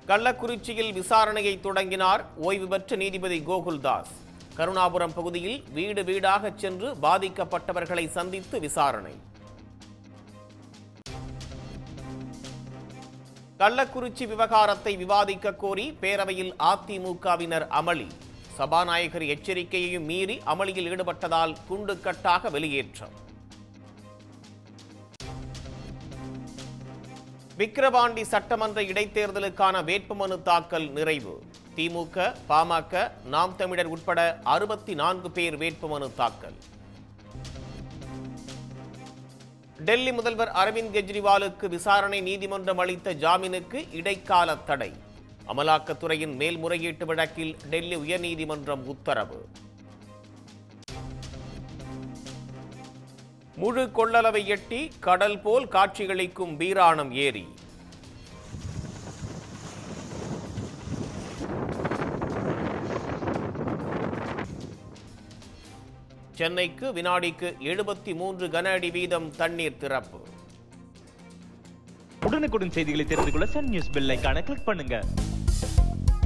கள்ளக்குறிச்சியில் விசாரணையை தொடங்கினார் ஓய்வு பெற்ற நீதிபதி கோகுல்தாஸ் கருணாபுரம் பகுதியில் வீடு வீடாக சென்று பாதிக்கப்பட்டவர்களை சந்தித்து விசாரணை கள்ளக்குறிச்சி விவகாரத்தை விவாதிக்க கோரி பேரவையில் அதிமுகவினர் அமளி சபாநாயகர் எச்சரிக்கையையும் மீறி அமளியில் ஈடுபட்டதால் குண்டுக்கட்டாக வெளியேற்றம் விக்கிரவாண்டி சட்டமன்ற இடைத்தேர்தலுக்கான வேட்புமனு தாக்கல் நிறைவு திமுக பாமக நாம் தமிழர் உட்பட அறுபத்தி நான்கு பேர் வேட்புமனு தாக்கல் டெல்லி முதல்வர் அரவிந்த் கெஜ்ரிவாலுக்கு விசாரணை நீதிமன்றம் அளித்த ஜாமீனுக்கு இடைக்கால தடை அமலாக்கத்துறையின் மேல்முறையீட்டு வழக்கில் டெல்லி உயர்நீதிமன்றம் உத்தரவு முழு கொள்ளளவை எட்டி கடல் போல் காட்சியளிக்கும் வீராணம் ஏரி சென்னைக்கு வினாடிக்கு எழுபத்தி மூன்று கன அடி வீதம் தண்ணீர் திறப்பு உடனுக்குடன் செய்திகளை தெரிந்து கொள்ள சன் நியூஸ் பெல் ஐகானை கிளிக் பண்ணுங்க